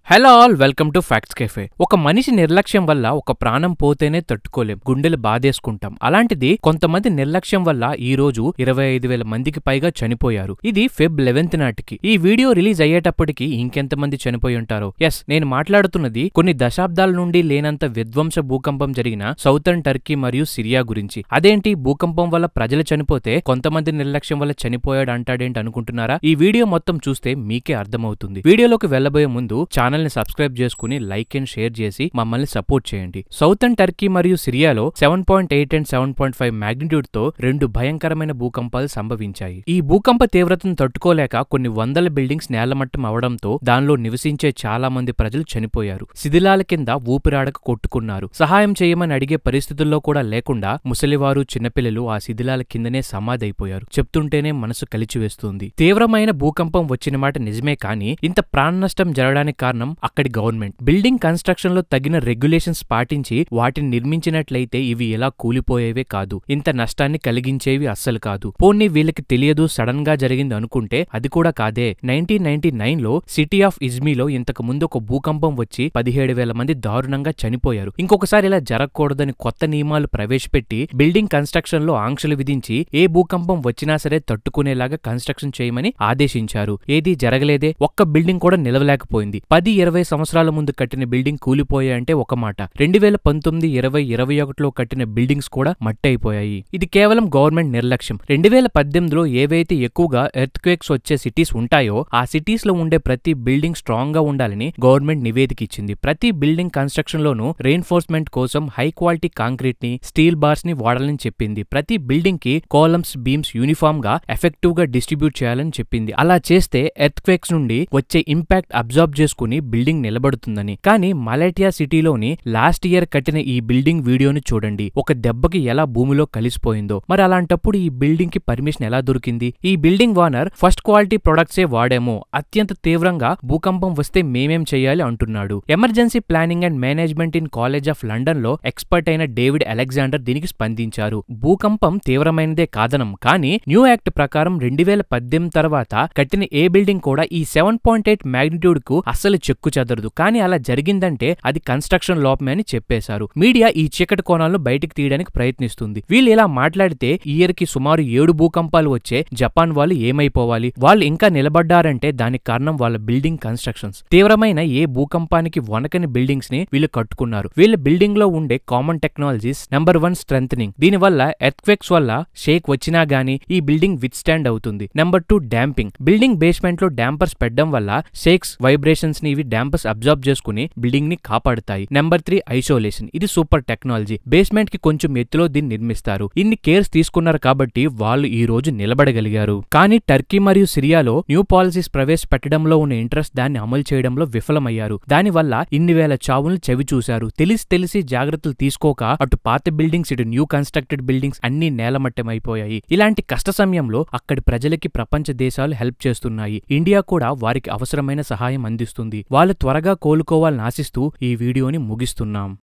hello all welcome to facts cafe ఒక మనిషి నిర్లక్ష్యం వల్ల ఒక ప్రాణం పోతేనే తట్టుకోలేం గుండెలు బాధేసుకుంటాం అలాంటిది కొంతమంది నిర్లక్ష్యం వల్ల ఈ రోజు ఇరవై ఐదు వేల మందికి పైగా చనిపోయారు ఇది ఫెబ్ లెవెన్త్ నాటికి ఈ వీడియో రిలీజ్ అయ్యేటప్పటికి ఇంకెంతమంది చనిపోయి ఉంటారో ఎస్ నేను మాట్లాడుతున్నది కొన్ని దశాబ్దాల నుండి లేనంత విధ్వంస భూకంపం జరిగిన సౌతర్న్ టర్కీ మరియు సిరియా గురించి అదేంటి భూకంపం వల్ల ప్రజలు చనిపోతే కొంతమంది నిర్లక్ష్యం వల్ల చనిపోయాడు అంటాడేంటి అనుకుంటున్నారా ఈ వీడియో మొత్తం చూస్తే మీకే అర్థమవుతుంది వీడియోలోకి వెళ్లబోయే ముందు ఛానల్ ని సబ్స్క్రైబ్ చేసుకుని లైక్ అండ్ షేర్ చేసి మమ్మల్ని సపోర్ట్ చేయండి సౌతర్న్ టర్కీ మరియు సిరియాలో seven point eight and seven point five magnitude తో రెండు భయంకరమైన భూకంపాలు సంభవించాయి ఈ భూకంప తీవ్రతను తట్టుకోలేక కొన్ని వందల బిల్డింగ్స్ నేలమట్టం అవడంతో దానిలో నివసించే చాలా మంది ప్రజలు చనిపోయారు శిథిలాల కింద ఊపిరాడక కొట్టుకున్నారు సహాయం చేయమని అడిగే పరిస్థితుల్లో కూడా లేకుండా ముసలివారు చిన్నపిల్లలు ఆ శిథిలాల కిందనే సమాధైపోయారు చెప్తుంటేనే మనసు కలిచివేస్తుంది తీవ్రమైన భూకంపం వచ్చిన మాట నిజమే కానీ ఇంత ప్రాణ నష్టం జరగడానికి కారణం అక్కడి గవర్నమెంట్ బిల్డింగ్ కన్స్ట్రక్షన్ లో తగిన రెగ్యులేషన్స్ పాటించి వాటిని నిర్మించినట్లయితే ఇవి ఎలా కూలిపోయేవే కాదు ఇంత నష్టాన్ని కలిగించేవి అస్సలు కాదు పోనీ వీళ్ళకి తెలియదు సడన్ గా జరిగింది అనుకుంటే అది కూడా కాదే నైన్టీన్ నైన్టీ నైన్ లో సిటీ ఆఫ్ ఇజ్మీలో ఇంతకు ముందు ఒక భూకంపం వచ్చి పదిహేడు వేల మంది దారుణంగా చనిపోయారు ఇంకొకసారి ఇలా జరగకూడదని కొత్త నియమాలు ప్రవేశపెట్టి బిల్డింగ్ కన్స్ట్రక్షన్ లో ఆంక్షలు విధించి ఏ భూకంపం వచ్చినా సరే తట్టుకునేలాగా కన్స్ట్రక్షన్ చేయమని ఆదేశించారు ఏది జరగలేదే ఒక్క బిల్డింగ్ కూడా నిలవలేకపోయింది పది ఇరవై సంవత్సరాల ముందు కట్టిన బిల్డింగ్ కూలిపోయాయంటే ఒక మాట రెండు వేల పంతొమ్మిది ఇరవై ఇరవై ఒకటిలో కట్టిన బిల్డింగ్స్ కూడా మట్టి అయిపోయాయి ఇది కేవలం గవర్నమెంట్ నిర్లక్ష్యం రెండు వేల పద్దెనిమిదిలో ఏవైతే ఎక్కువగా ఎర్త్ క్వేక్స్ వచ్చే సిటీస్ ఉంటాయో ఆ సిటీస్ లో ఉండే ప్రతి బిల్డింగ్ స్ట్రాంగ్ గా ఉండాలని గవర్నమెంట్ నివేదిక ఇచ్చింది ప్రతి బిల్డింగ్ కన్స్ట్రక్షన్ లోనూ రెయిన్ఫోర్స్మెంట్ కోసం హై క్వాలిటీ కాంక్రీట్ ని స్టీల్ బార్స్ ని వాడాలని చెప్పింది ప్రతి బిల్డింగ్ కి కాలమ్స్ బీమ్స్ యూనిఫామ్ గా ఎఫెక్టివ్ గా డిస్ట్రిబ్యూట్ చేయాలని చెప్పింది అలా చేస్తే ఎర్త్ క్వేక్స్ నుండి వచ్చే ఇంపాక్ట్ అబ్జార్బ్ చేసుకుని బిల్డింగ్ నిలబడుతుందని కానీ మలేటియా సిటీలోని లాస్ట్ ఇయర్ కట్టిన ఈ బిల్డింగ్ వీడియోని చూడండి ఒక దెబ్బకి ఎలా భూమిలో కలిసిపోయిందో మరి అలాంటప్పుడు ఈ బిల్డింగ్ కి పర్మిషన్ ఎలా దొరికింది ఈ బిల్డింగ్ ఓనర్ ఫస్ట్ క్వాలిటీ ప్రొడక్ట్సే వాడాము అత్యంత తీవ్రంగా భూకంపం వస్తే మేమేం చేయాలి అంటున్నాడు emergency planning and management in college of London లో ఎక్స్పర్ట్ అయిన డేవిడ్ అలెగ్జాండర్ దీనికి స్పందించారు భూకంపం తీవ్రమైనదే కాదనం కానీ న్యూ యాక్ట్ ప్రకారం రెండు వేల పద్దెనిమిది తర్వాత కట్టిన ఏ బిల్డింగ్ కూడా ఈ సెవెన్ పాయింట్ ఎయిట్ మ్యాగ్నిట్యూడ్ కు అస్సలు చెక్కు చెదరదు కానీ అలా జరిగిందంటే అది కన్స్ట్రక్షన్ లోపమే అని చెప్పేశారు మీడియా ఈ చీకటి కోణాలను బయటికి తీయడానికి ప్రయత్నిస్తుంది వీళ్ళు ఇలా మాట్లాడితే ఈ ఇయర్ కి సుమారు ఏడు భూకంపాలు వచ్చే జపాన్ వాళ్ళు ఏమైపోవాలి వాళ్ళు ఇంకా నిలబడ్డారంటే దానికి కారణం వాళ్ళ బిల్డింగ్ కన్స్ట్రక్షన్స్ తీవ్రమైన ఏ భూకంపానికి వనకని బిల్డింగ్స్ ని వీళ్ళు కట్టుకున్నారు వీళ్ళ బిల్డింగ్ లో ఉండే కామన్ టెక్నాలజీస్ నెంబర్ వన్ స్ట్రెంగ్ దీని వల్ల ఎర్త్క్వేక్స్ వల్ల షేక్ వచ్చినా గానీ ఈ బిల్డింగ్ విత్ స్టాండ్ అవుతుంది number two damping building basement లో డాంపర్స్ పెట్టడం వల్ల షేక్స్ వైబ్రేషన్స్ ని ఇవి డాంపర్స్ అబ్జర్వ్ చేసుకుని బిల్డింగ్ ని కాపాడుతాయి నెంబర్ త్రీ ఐసోలేషన్ ఇది సూపర్ టెక్నాలజీ బేస్మెంట్ కి కొంచెం ఎత్తులో దీన్ని నిర్మిస్తారు ఇన్ని కేర్స్ తీసుకున్నారు కాబట్టి వాళ్ళు ఈ రోజు నిలబడగలిగారు కానీ టర్కీ మరియు సిరియాలో న్యూ పాలసీస్ ప్రవేశపెట్టడంలో ఉన్న ఇంట్రెస్ట్ దాన్ని అమలు చేయడంలో విఫలమయ్యారు దానివల్ల ఇన్ని వేల చావులను చవి చూశారు తెలిసి తెలిసి జాగ్రత్తలు తీసుకోక అటు పాత బిల్డింగ్స్ ఇటు న్యూ కన్స్ట్రక్టెడ్ బిల్డింగ్స్ అన్ని నేలమట్టమైపోయాయి ఇలాంటి కష్ట సమయంలో అక్కడి ప్రజలకి ప్రపంచ దేశాలు హెల్ప్ చేస్తున్నాయి ఇండియా కూడా వారికి అవసరమైన సహాయం అందిస్తుంది వాళ్ళు త్వరగా కోలుకోవాలని ఆశిస్తూ ఈ వీడియోని ముగిస్తున్నాం